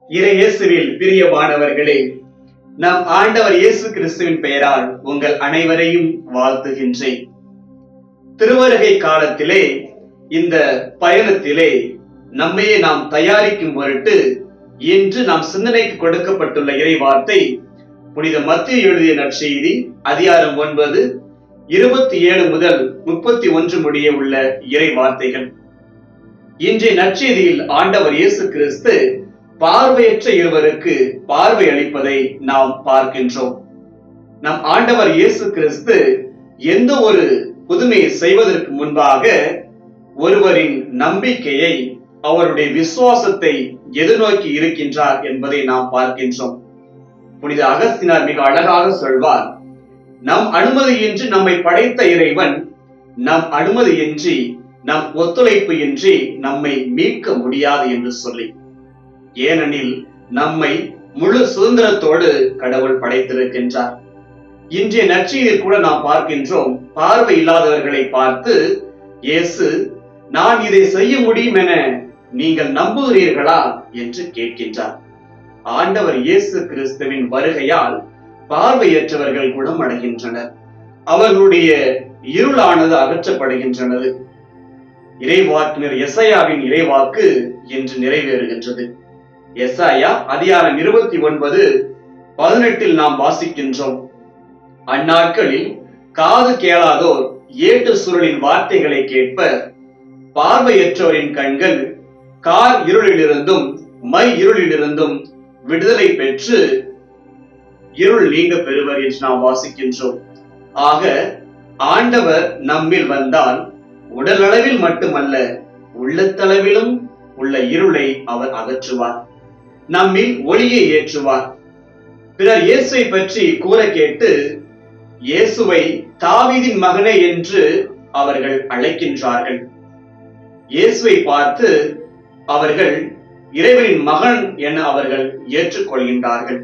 இறையேசுவில் பிரியமானவர்களே நம் ஆண்டவர் இயேசு கிறிஸ்துவின் பெயரால் உங்கள் அனைவரையும் வாழ்த்துகின்றேன் திருவருகை காலத்திலே இந்த பயணத்திலே நம்மையே நாம் தயாரிக்கும் பொருட்டு இன்று நாம் சிந்தனைக்கு கொடுக்கப்பட்டுள்ள இறை வார்த்தை புனித மத்திய எழுதிய நற்செய்தி அதிகாரம் ஒன்பது இருபத்தி ஏழு முதல் முப்பத்தி ஒன்று முடிய உள்ள இறை வார்த்தைகள் இன்றைய நற்செய்தியில் ஆண்டவர் இயேசு கிறிஸ்து பார்வையற்ற இருவருக்கு பார்வை அளிப்பதை நாம் பார்க்கின்றோம் நம் ஆண்டவர் இயேசு கிறிஸ்து எந்த ஒரு புதுமையை செய்வதற்கு முன்பாக ஒருவரின் நம்பிக்கையை அவருடைய விசுவாசத்தை எதிர்நோக்கி இருக்கின்றார் என்பதை நாம் பார்க்கின்றோம் புனித அகஸ்தினார் மிக அழகாக சொல்வார் நம் அனுமதியின்றி நம்மை படைத்த இறைவன் நம் அனுமதியின்றி நம் ஒத்துழைப்பு இன்றி நம்மை மீட்க முடியாது என்று சொல்லி ஏனெனில் நம்மை முழு சுதந்திரத்தோடு கடவுள் படைத்திருக்கின்றார் இன்றைய நற்செய்தியில் கூட நாம் பார்க்கின்றோம் பார்வை இல்லாதவர்களை பார்த்து இயேசு நான் இதை செய்ய முடியும் என நீங்கள் நம்புகிறீர்களா என்று கேட்கின்றார் ஆண்டவர் இயேசு கிறிஸ்துவின் வருகையால் பார்வையற்றவர்கள் குணமடைகின்றனர் அவர்களுடைய இருளானது அகற்றப்படுகின்றது இறைவாக்கினர் எசையாவின் இறைவாக்கு இன்று நிறைவேறுகின்றது எசாயா அதிகாரம் இருபத்தி ஒன்பது பதினெட்டில் நாம் வாசிக்கின்றோம் அந்நாட்களில் காது கேளாதோர் ஏட்டு சுருளின் வார்த்தைகளை கேட்ப பார்வையற்றோரின் கண்கள் கார் இருளிலிருந்தும் மை இருளிலிருந்தும் விடுதலை பெற்று இருள் நீங்க பெறுவர் என்று நாம் வாசிக்கின்றோம் ஆக ஆண்டவர் நம்மில் வந்தால் உடலளவில் மட்டுமல்ல உள்ளத்தளவிலும் உள்ள இருளை அவர் அகற்றுவார் நம்மில் ஒளியை ஏற்றுவார் பிறர் இயேசுவை பற்றி கூற கேட்டு இயேசுவை தாவீதின் மகனே என்று அவர்கள் அழைக்கின்றார்கள் இயேசுவை பார்த்து அவர்கள் இறைவனின் மகன் என அவர்கள் ஏற்றுக்கொள்கின்றார்கள்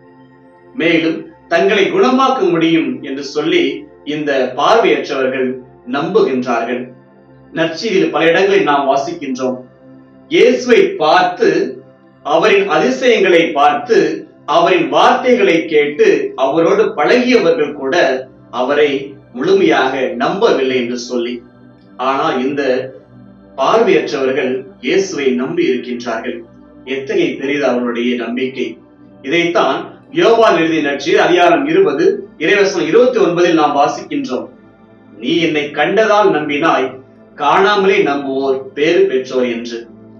மேலும் தங்களை குணமாக்க முடியும் என்று சொல்லி இந்த பார்வையற்றவர்கள் நம்புகின்றார்கள் நற்செய்தியில் பல இடங்களில் நாம் வாசிக்கின்றோம் இயேசுவை பார்த்து அவரின் அதிசயங்களை பார்த்து அவரின் வார்த்தைகளை கேட்டு அவரோடு பழகியவர்கள் கூட அவரை முழுமையாக நம்பவில்லை என்று சொல்லி ஆனால் இந்த பார்வையற்றவர்கள் இயேசுவை நம்பி இருக்கின்றார்கள் எத்தகைய பெரியது அவர்களுடைய நம்பிக்கை இதைத்தான் யோவான் எழுதிய நற்செய்தி அதிகாரம் இருபது இறைவசனம் இருபத்தி ஒன்பதில் நாம் வாசிக்கின்றோம் நீ என்னை கண்டதால் நம்பினாய் காணாமலே நம்புவோர் பேறு பெற்றோர் என்று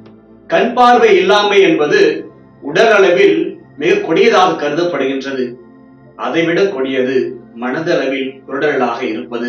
கண் பார்வை இல்லாமை என்பது உடல் அளவில் மிக கொடியதாக கருதப்படுகின்றது அதைவிட கொடியது மனதளவில் குருடர்களாக இருப்பது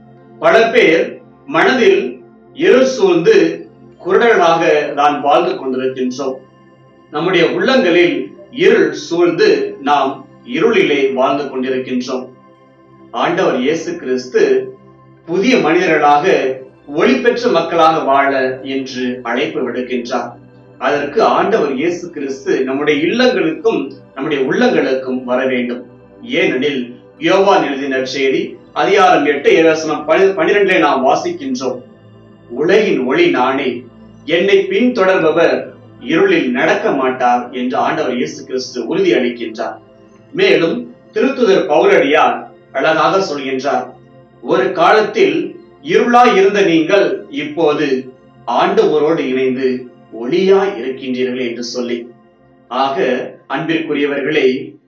பல பேர் மனதில் இருள் சூழ்ந்து குருடர்களாக நான் வாழ்ந்து கொண்டிருக்கின்றோம் நம்முடைய உள்ளங்களில் இருள் சூழ்ந்து நாம் இருளிலே வாழ்ந்து கொண்டிருக்கின்றோம் ஆண்டவர் இயேசு கிறிஸ்து புதிய மனிதர்களாக ஒளி பெற்ற மக்களாக வாழ என்று அழைப்பு விடுக்கின்றார் அதற்கு ஆண்டவர் இயேசு கிறிஸ்து நம்முடைய இல்லங்களுக்கும் நம்முடைய உள்ளங்களுக்கும் வர வேண்டும் ஏனெனில் யோவான் எழுதின செய்தி அதிகாரம் எட்டு இலவசனம் பனிரெண்டிலே நாம் வாசிக்கின்றோம் உலகின் ஒளி நானே என்னை பின்தொடர்பவர் இருளில் நடக்க மாட்டார் என்று ஆண்டவர் இயேசு கிறிஸ்து உறுதி அளிக்கின்றார் மேலும் திருத்துதர் பௌரடியார் அழகாக சொல்கின்றார் ஒரு காலத்தில் இருளாய் இருந்த நீங்கள் இப்போது ஆண்டவரோடு இணைந்து ஒளியாய் இருக்கின்றீர்கள் என்று சொல்லி ஆக அன்பிற்குரியவர்களே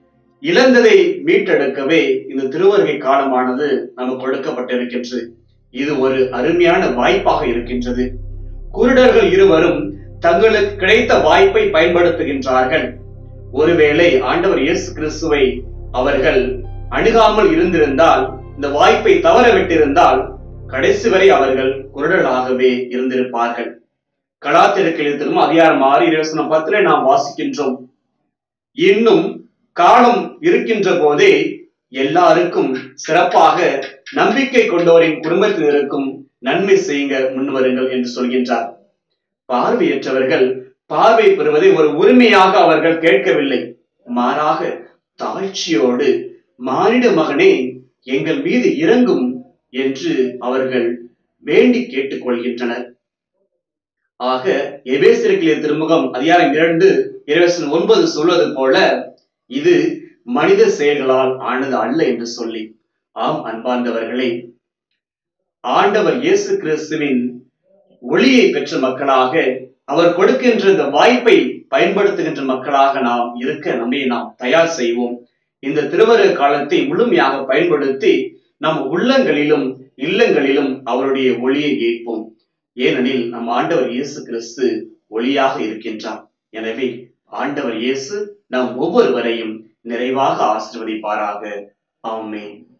இழந்ததை மீட்டெடுக்கவே இந்த திருவருகை காலமானது நமக்கு கொடுக்கப்பட்டிருக்கின்றது இது ஒரு அருமையான வாய்ப்பாக இருக்கின்றது குருடர்கள் இருவரும் தங்களுக்கு கிடைத்த வாய்ப்பை பயன்படுத்துகின்றார்கள் ஒருவேளை ஆண்டவர் இயேசு கிறிஸ்துவை அவர்கள் அணுகாமல் இருந்திருந்தால் இந்த வாய்ப்பை தவற விட்டிருந்தால் கடைசி வரை அவர்கள் குருடலாகவே இருந்திருப்பார்கள் கலாத்திருக்கிலும் அதிகாரம் ஆறு இருவசனம் பத்துல நாம் வாசிக்கின்றோம் இன்னும் காலம் இருக்கின்ற போதே எல்லாருக்கும் சிறப்பாக நம்பிக்கை கொண்டோரின் குடும்பத்தினருக்கும் நன்மை செய்யுங்க முன்வருங்கள் என்று சொல்கின்றார் பார்வையற்றவர்கள் பார்வை பெறுவதை ஒரு உரிமையாக அவர்கள் கேட்கவில்லை மாறாக தாழ்ச்சியோடு மானிட மகனே எங்கள் மீது இறங்கும் என்று அவர்கள் வேண்டி கேட்டுக்கொள்கின்றனர் ஆக எபேசியர்களின் திருமுகம் அதிகாரம் இரண்டு இருபத்தி ஒன்பது சொல்வது போல இது மனித செயல்களால் ஆனது அல்ல என்று சொல்லி ஆம் அன்பார்ந்தவர்களே ஆண்டவர் இயேசு கிறிஸ்துவின் ஒளியை பெற்ற மக்களாக அவர் கொடுக்கின்ற இந்த வாய்ப்பை பயன்படுத்துகின்ற மக்களாக நாம் இருக்க நம்மை நாம் தயார் செய்வோம் இந்த திருவரு காலத்தை முழுமையாக பயன்படுத்தி நம் உள்ளங்களிலும் இல்லங்களிலும் அவருடைய ஒளியை ஏற்போம் ஏனெனில் நம் ஆண்டவர் இயேசு கிறிஸ்து ஒளியாக இருக்கின்றார் எனவே ஆண்டவர் இயேசு நம் ஒவ்வொருவரையும் நிறைவாக ஆசிர்வதிப்பாராக ஆமென்